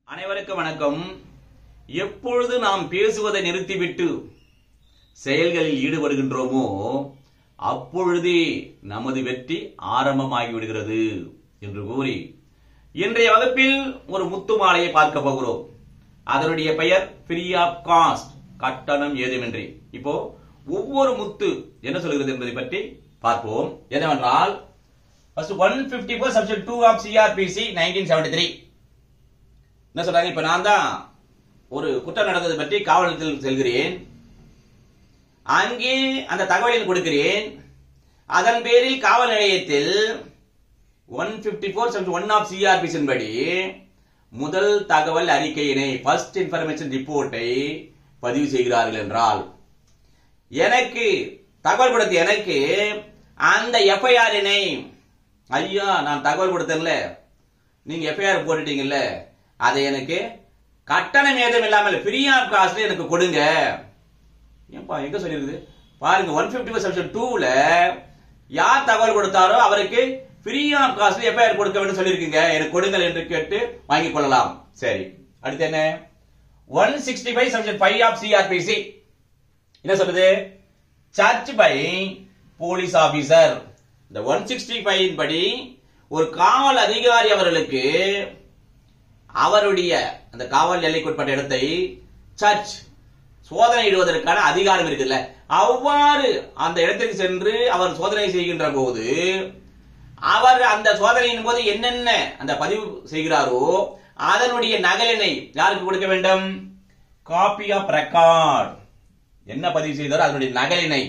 அனைவருக்கும் வணக்கம் எப்பொழுது நாம் பேசுவதை நிறுத்திவிட்டு செயல்களில் ஈடுபடுகின்றோமோ அப்பொழுதே நமது வெற்றி ஆரம்பமாகி விடுகிறது என்று கூறி இன்றைய வகுப்பில் ஒரு முத்து மாலையை பார்க்க போகிறோம் அதனுடைய பெயர் ஃப்ரீ ஆஃப் காஸ்ட் கட்டணம் ஏதுமின்றி இப்போ ஒவ்வொரு முத்து என்ன சொல்கிறது என்பதை பற்றி பார்ப்போம் என்னவென்றால் first one fifty four subject two of CRPC nineteen seventy three என்ன சொல்றாங்க இப்ப நான் தான் ஒரு குற்றம் நடந்தது பற்றி காவல் நிலையத்தில் செல்கிறேன் அங்கே அந்த தகவலை கொடுக்கிறேன் அதன் பேரில் காவல் நிலையத்தில் one fifty four one of சிஆர்பிசின் படி முதல் தகவல் அறிக்கையினை ஃபர்ஸ்ட் இன்ஃபர்மேஷன் ரிப்போர்ட்டை பதிவு செய்கிறார்கள் என்றால் எனக்கு தகவல் கொடுத்த எனக்கு அந்த எஃப்ஐஆரினை ஐயா நான் தகவல் கொடுத்தேன்ல நீங்க எஃப்ஐஆர் போட்டுட்டீங்கல்ல அதை எனக்கு கட்டணம் ஏதும் இல்லாமல் ஃப்ரீ ஆஃப் காஸ்ட்ல எனக்கு கொடுங்க ஏன்பா எங்க சொல்லிருக்குது பாருங்க ஒன் பிப்டி ஃபோர் செக்ஷன் டூல யார் தகவல் கொடுத்தாரோ அவருக்கு ஃப்ரீ ஆஃப் காஸ்ட்ல எஃப்ஐஆர் கொடுக்க வேண்டும் சொல்லியிருக்கீங்க எனக்கு கொடுங்கள் என்று கேட்டு வாங்கிக் கொள்ளலாம் சரி அடுத்து என்ன one sixty five section five of CRPC என்ன சொல்லுது சர்ச் பை போலீஸ் ஆபீசர் இந்த ஒன் சிக்ஸ்டி ஃபைவ் படி ஒரு காவல் அதிகாரி அவர்களுக்கு அவருடைய அந்த காவல் எல்லைக்குட்பட்ட இடத்தை சர்ச் சோதனையிடுவதற்கான அதிகாரம் இருக்குல்ல அவ்வாறு அந்த இடத்திற்கு சென்று அவர் சோதனை செய்கின்ற போது அவர் அந்த சோதனையின் போது என்னென்ன அந்த பதிவு செய்கிறாரோ அதனுடைய நகலினை யாருக்கு கொடுக்க வேண்டும் காப்பி ஆஃப் ரெக்கார்ட் என்ன பதிவு செய்தாரோ அதனுடைய நகலினை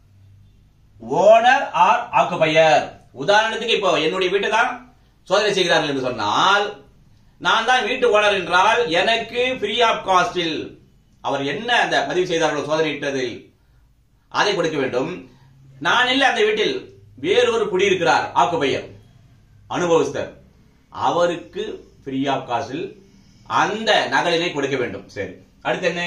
ஓனர் ஆர் ஆக்குபையர் உதாரணத்துக்கு இப்போ என்னுடைய வீட்டை தான் சோதனை செய்கிறார்கள் என்று சொன்னால் நான் தான் வீட்டு ஓனர் என்றால் எனக்கு ஃப்ரீ ஆஃப் காஸ்டில் அவர் என்ன அந்த பதிவு செய்தார்களோ சோதனையிட்டதில் அதை கொடுக்க வேண்டும் நான் இல்லை அந்த வீட்டில் வேறொரு குடியிருக்கிறார் ஆக்குபையர் அனுபவஸ்தர் அவருக்கு ஃப்ரீ ஆஃப் காஸ்டில் அந்த நகலினை கொடுக்க வேண்டும் சரி அடுத்து என்ன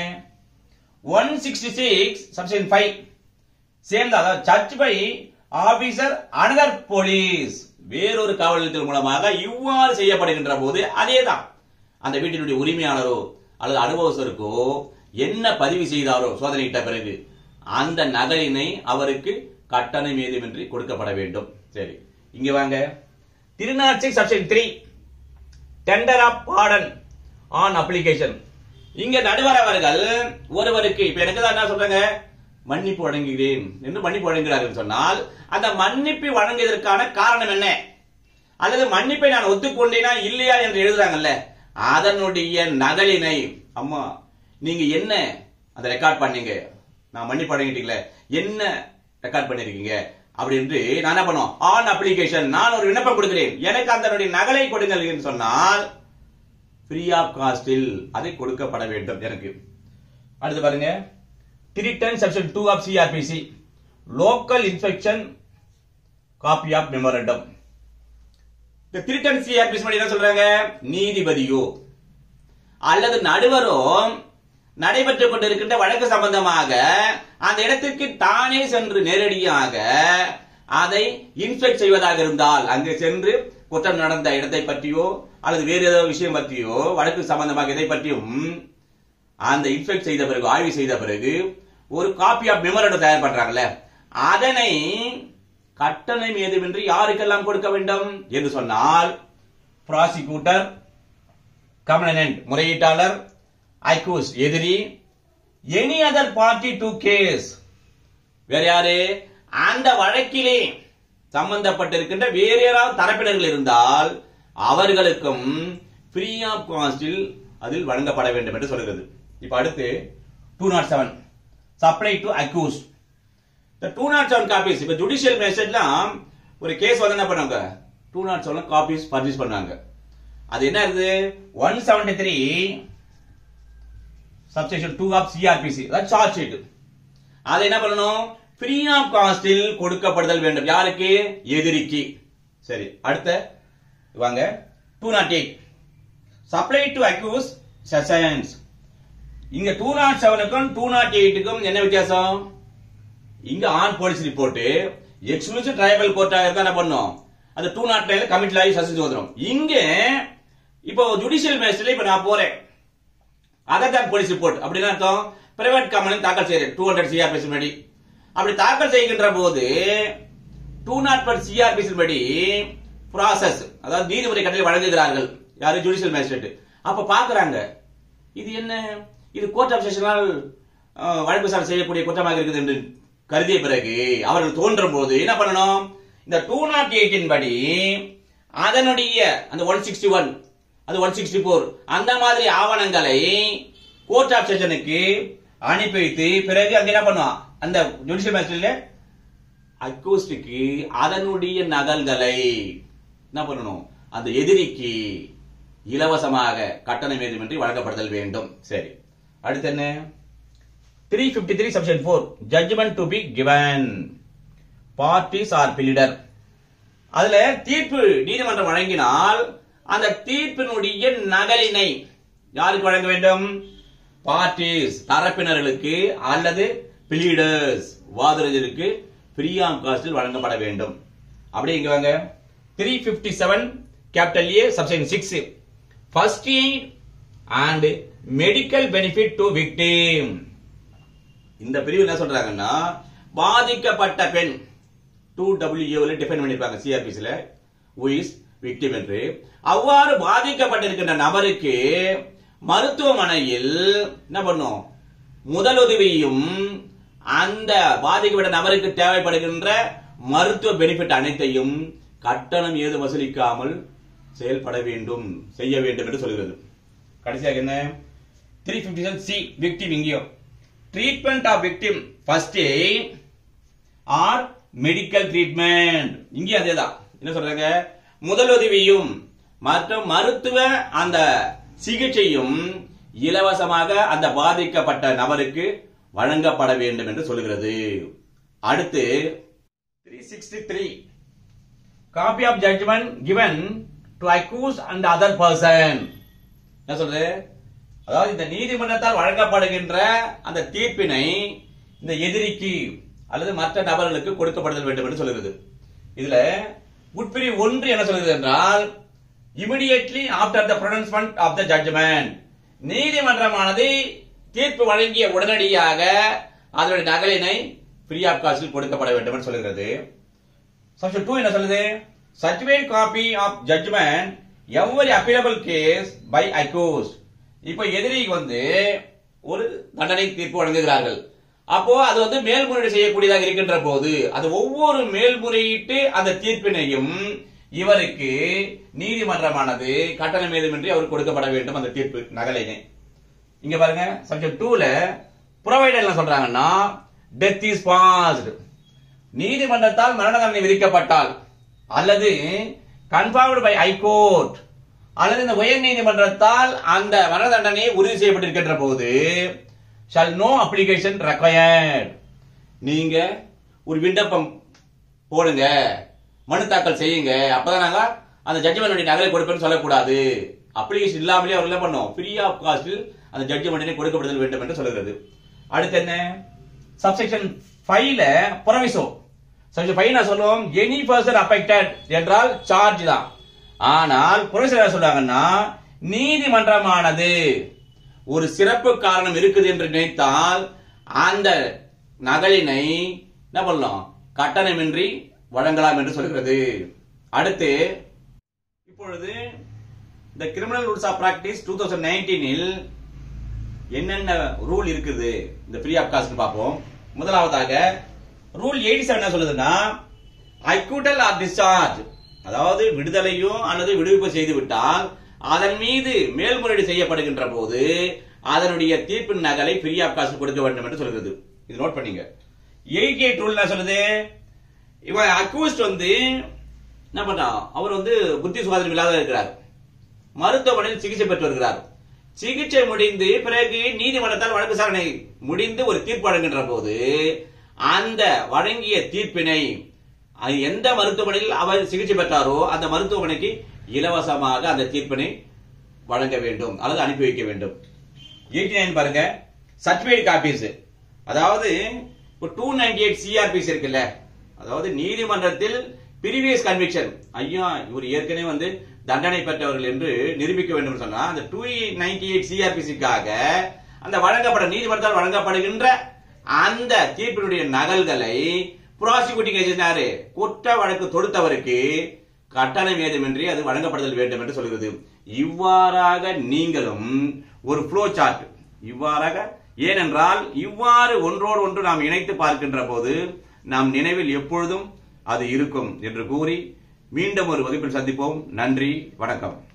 one sixty six subsection five சேர்ந்த அதாவது search by officer another police வேறொரு காவல் நிலையத்தின் மூலமாக இவ்வாறு செய்யப்படுகின்ற போது அதேதான் அந்த வீட்டினுடைய உரிமையாளரோ அல்லது அனுபவஸ்தருக்கோ என்ன பதிவு செய்தாரோ சோதனையிட்ட பிறகு அந்த நகலினை அவருக்கு கட்டணம் ஏதுமின்றி கொடுக்கப்பட வேண்டும் சரி இங்க வாங்க three naught six section three tender of pardon on application இங்க நடுவர் அவர்கள் ஒருவருக்கு இப்ப எனக்கு தான் என்ன சொல்றாங்க மன்னிப்பு வழங்குகிறேன் என்று மன்னிப்பு வழங்குகிறார்கள் சொன்னால் அந்த மன்னிப்பு வழங்கியதற்கான காரணம் என்ன அல்லது மன்னிப்பை நான் ஒத்துக்கொண்டேனா இல்லையா என்று எழுதுறாங்கல்ல அதனுடைய நகலினை அம்மா நீங்க என்ன அந்த ரெக்கார்ட் பண்ணீங்க நான் மன்னிப்பு வழங்கிட்டீங்களே என்ன ரெக்கார்ட் பண்ணிருக்கீங்க அப்படி என்று நான் என்ன பண்ணுவோம் ஆன் அப்ளிகேஷன் நான் ஒரு விண்ணப்பம் கொடுக்கிறேன் எனக்கு அதனுடைய நகலை கொடுங்கள் என்று சொன்னால் ஃப்ரீ ஆஃப் காஸ்டில் அதை கொடுக்கப்பட வேண்டும் எனக்கு அடுத்து பாருங்க three section two of CRPC local inspection copy of memorandum இந்த த்ரீ டென் சிஆர்பிசி என்ன சொல்றாங்க நீதிபதியோ அல்லது நடுவரோ நடைபெற்றுக் கொண்டிருக்கின்ற வழக்கு சம்பந்தமாக அந்த இடத்திற்கு தானே சென்று நேரடியாக அதை இன்ஸ்பெக்ட் செய்வதாக இருந்தால் அங்கு சென்று குற்றம் நடந்த இடத்தை பற்றியோ அல்லது வேறு ஏதோ விஷயம் பற்றியோ வழக்கு சம்பந்தமாக இதை பற்றியும் அந்த இன்ஸ்பெக்ட் செய்த பிறகு ஆய்வு செய்த பிறகு ஒரு காப்பி ஆஃப் மெமரண்டம் தயார் பண்றாங்கல்ல அதனை கட்டணம் ஏதுமின்றி யாருக்கெல்லாம் கொடுக்க வேண்டும் என்று சொன்னால் ப்ராசிக்யூட்டர் கமலனன்ட் முறையீட்டாளர் ஐகூஸ் எதிரி any other party to case வேற யாரு அந்த வழக்கிலே சம்பந்தப்பட்டிருக்கின்ற வேறு யாராவது தரப்பினர்கள் இருந்தால் அவர்களுக்கும் ஃப்ரீ ஆஃப் காஸ்டில் அதில் வழங்கப்பட வேண்டும் என்று சொல்கிறது இப்ப அடுத்து two naught seven supply to accused இந்த டூ நாட் செவன் காப்பீஸ் இப்ப ஜுடிஷியல் மெசேஜ்லாம் ஒரு கேஸ் வந்து என்ன பண்ணாங்க two naught seven copies purchase பண்ணாங்க அது என்ன இருக்குது one seventy three subsection two of CRPC அதாவது சார்ஜ் ஷீட் அதை என்ன பண்ணணும் ஃப்ரீ ஆஃப் காஸ்டில் கொடுக்கப்படுதல் வேண்டும் யாருக்கு எதிரிக்கு சரி அடுத்த வாங்க two naught eight supply to accused sessions இங்க டூ நாட் செவனுக்கும் டூ நாட் எயிட்டுக்கும் என்ன வித்தியாசம் இங்க on police report exclusive triable கோர்ட்டாக இருந்தா என்ன பண்ணும் அது டூ நாட் நைன்ல கமிட் ஆகி சஸ்பென்ஸ் வந்துடும் இங்க இப்போ ஜுடிஷியல் மேஜிஸ்ட்ரேட்ல இப்ப நான் போறேன் அதர் தான் போலீஸ் ரிப்போர்ட் அப்படின்னு அர்த்தம் பிரைவேட் கம்பெனி தாக்கல் செய்யறேன் டூ ஹண்ட்ரட் சிஆர்பிசி படி அப்படி தாக்கல் செய்கின்ற போது டூ நாட் பர் சிஆர்பிசி படி ப்ராசஸ் அதாவது நீதிமுறை கட்டளை வழங்குகிறார்கள் யாரு ஜுடிஷியல் மேஜிஸ்ட்ரேட் அப்ப பாக்குறாங்க இது என்ன இது கோர்ட் ஆஃப் செஷனால் வழக்கு விசாரணை செய்யக்கூடிய குற்றமாக இருக்குது என்று கருதிய பிறகு அவர்கள் தோன்றும் போது என்ன பண்ணணும் இந்த டூ நாட் எயிட்டின் படி அதனுடைய அந்த ஒன் சிக்ஸ்டி ஒன் அது ஒன் சிக்ஸ்டி போர் அந்த மாதிரி ஆவணங்களை கோர்ட் ஆஃப் செஷனுக்கு அனுப்பி வைத்து பிறகு அங்க என்ன பண்ணுவான் அந்த ஜுடிஷியல் மேஜிஸ்ட்ரேட்ல அக்யூஸ்டுக்கு அதனுடைய நகல்களை என்ன பண்ணணும் அந்த எதிரிக்கு இலவசமாக கட்டணம் ஏதுமின்றி வழங்கப்படுதல் வேண்டும் சரி அடுத்து என்ன three fifty three subsection four judgement to be given parties or pleader அதுல தீர்ப்பு நீதிமன்றம் வழங்கினால் அந்த தீர்ப்பினுடைய நகலினை யாருக்கு வழங்க வேண்டும் பார்ட்டிஸ் தரப்பினர்களுக்கு அல்லது பிலீடர்ஸ் வாதிரஜருக்கு ஃப்ரீ ஆஃப் காஸ்டில் வழங்கப்பட வேண்டும் அப்படியே இங்க வாங்க three fifty seven capital A subsection six first eight and medical benefit to victim இந்த பிரிவு என்ன சொல்றாங்கன்னா பாதிக்கப்பட்ட பெண் டூ டபிள்யூ டிஃபைன் பண்ணிருப்பாங்க சிஆர்பிசில உயிஸ் விக்டிம் என்று அவ்வாறு பாதிக்கப்பட்டிருக்கின்ற நபருக்கு மருத்துவமனையில் என்ன பண்ணும் முதலுதவியும் அந்த பாதிக்கப்பட்ட நபருக்கு தேவைப்படுகின்ற மருத்துவ பெனிஃபிட் அனைத்தையும் கட்டணம் ஏது வசூலிக்காமல் செயல்பட வேண்டும் செய்ய வேண்டும் என்று சொல்கிறது கடைசியாக என்ன த்ரீ பிப்டி சி விக்டிம் இங்கேயோ treatment of victim first or medical treatment இங்கே அதேதான் என்ன சொல்றாங்க முதலுதவியும் மற்றும் மருத்துவ அந்த சிகிச்சையும் இலவசமாக அந்த பாதிக்கப்பட்ட நபருக்கு வழங்கப்பட வேண்டும் என்று சொல்கிறது அடுத்து three sixty three copy of judgement given to accused and other person என்ன சொல்றது அதாவது இந்த நீதிமன்றத்தால் வழங்கப்படுகின்ற அந்த தீர்ப்பினை இந்த எதிரிக்கு அல்லது மற்ற நபர்களுக்கு கொடுக்கப்படுதல் வேண்டும் என்று சொல்கிறது இதுல உட்பிரிவு ஒன்று என்ன சொல்கிறது என்றால் immediately after the pronouncement of the judgement நீதிமன்றமானது தீர்ப்பு வழங்கிய உடனடியாக அதனுடைய நகலினை ஃப்ரீ ஆஃப் காஸ்டில் கொடுக்கப்பட வேண்டும் என்று சொல்கிறது செக்ஷன் டூ என்ன சொல்லுது certified copy of judgement every appealable case by accused இப்போ எதிரிக்கு வந்து ஒரு தண்டனை தீர்ப்பு வழங்குகிறார்கள் அப்போ அது வந்து மேல்முறையீடு செய்யக்கூடியதாக இருக்கின்ற போது அது ஒவ்வொரு மேல்முறையீட்டு அந்த தீர்ப்பினையும் இவருக்கு நீதிமன்றமானது கட்டணம் ஏதுமின்றி அவர் கொடுக்கப்பட வேண்டும் அந்த தீர்ப்பு நகலினை இங்க பாருங்க சப்ஜெக்ட் டூல ப்ரொவைடர் என்ன சொல்றாங்கன்னா டெத் இஸ் பாஸ்ட் நீதிமன்றத்தால் மரண தண்டனை விதிக்கப்பட்டால் அல்லது கன்ஃபார்ம்டு பை ஹைகோர்ட் அல்லது இந்த உயர் நீதிமன்றத்தால் அந்த மரண தண்டனை உறுதி செய்யப்பட்டிருக்கின்ற போது ஷால் நோ அப்ளிகேஷன் ரெக்வயர்ட் நீங்க ஒரு விண்ணப்பம் போடுங்க மனு தாக்கல் செய்யுங்க அப்பதான் நாங்க அந்த ஜட்ஜ்மெண்ட் நகலை கொடுப்பேன்னு சொல்லக்கூடாது அப்ளிகேஷன் இல்லாமலே அவர் என்ன பண்ணோம் ஃப்ரீ ஆஃப் காஸ்டில் அந்த ஜட்ஜ்மெண்டினை கொடுக்கப்படுதல் வேண்டும் என்று சொல்கிறது அடுத்து என்ன சப்செக்ஷன் ஃபைவ்ல புறவிசோ செக்ஷன் ஃபைவ் நான் சொல்லுவோம் எனி பர்சன் அஃபெக்டட் என்றால் சார்ஜ் தான் ஆனால் புரட்சி என்ன சொல்றாங்கன்னா நீதிமன்றமானது ஒரு சிறப்பு காரணம் இருக்குது என்று நினைத்தால் அந்த நகலினை என்ன பண்ணலாம் கட்டணமின்றி வழங்கலாம் என்று சொல்கிறது அடுத்து இப்பொழுது இந்த criminal rules of practice two thousand நைன்டீனில் என்னென்ன ரூல் இருக்குது இந்த ஃப்ரீ ஆஃப் காஸ்ட் பார்ப்போம் முதலாவதாக ரூல் எயிட்டி செவன் என்ன சொல்லுதுன்னா அக்யூட்டல் ஆர் டிஸ்சார்ஜ் அதாவது விடுதலையோ அல்லது விடுவிப்பு செய்து விட்டால் அதன் மீது மேல்முறையீடு செய்யப்படுகின்ற போது அதனுடைய தீர்ப்பின் நகலை ஃப்ரீ ஆஃப் காஸ்ட் கொடுக்க வேண்டும் என்று சொல்கிறது இது நோட் பண்ணீங்க எயிட்டி எயிட் ரூல் என்ன சொல்லுது இவன் அக்யூஸ்ட் வந்து என்ன பண்றான் அவர் வந்து புத்தி சுகாதாரம் இல்லாத இருக்கிறார் மருத்துவமனையில் சிகிச்சை பெற்று வருகிறார் சிகிச்சை முடிந்து பிறகு நீதிமன்றத்தால் வழக்கு விசாரணை முடிந்து ஒரு தீர்ப்பு வழங்குகின்ற போது அந்த வழங்கிய தீர்ப்பினை அது எந்த மருத்துவமனையில் அவர் சிகிச்சை பெற்றாரோ அந்த மருத்துவமனைக்கு இலவசமாக அந்த தீர்ப்பினை வழங்க வேண்டும் அல்லது அனுப்பி வைக்க வேண்டும் எயிட்டி நைன் பாருங்க சர்டிபிகேட் காப்பீஸ் அதாவது இப்போ டூ நைன்டி எயிட் சிஆர்பிஸ் இருக்குல்ல அதாவது நீதிமன்றத்தில் ப்ரீவியஸ் கன்விக்ஷன் ஐயா இவர் ஏற்கனவே வந்து தண்டனை பெற்றவர்கள் என்று நிரூபிக்க வேண்டும் என்று சொன்னா அந்த டூ நைன்டி எயிட் சிஆர்பிசிக்காக அந்த வழங்கப்பட நீதிமன்றத்தால் வழங்கப்படுகின்ற அந்த தீர்ப்பினுடைய நகல்களை ப்ராசிக்யூட்டிங் ஏஜென்ட் குற்ற வழக்கு தொடுத்தவருக்கு கட்டணம் ஏதுமின்றி அது வழங்கப்படுதல் வேண்டும் என்று சொல்கிறது இவ்வாறாக நீங்களும் ஒரு ஃப்ளோ சார்ட் இவ்வாறாக ஏனென்றால் இவ்வாறு ஒன்றோடு ஒன்று நாம் இணைத்து பார்க்கின்ற போது நம் நினைவில் எப்பொழுதும் அது இருக்கும் என்று கூறி மீண்டும் ஒரு வகுப்பில் சந்திப்போம் நன்றி வணக்கம்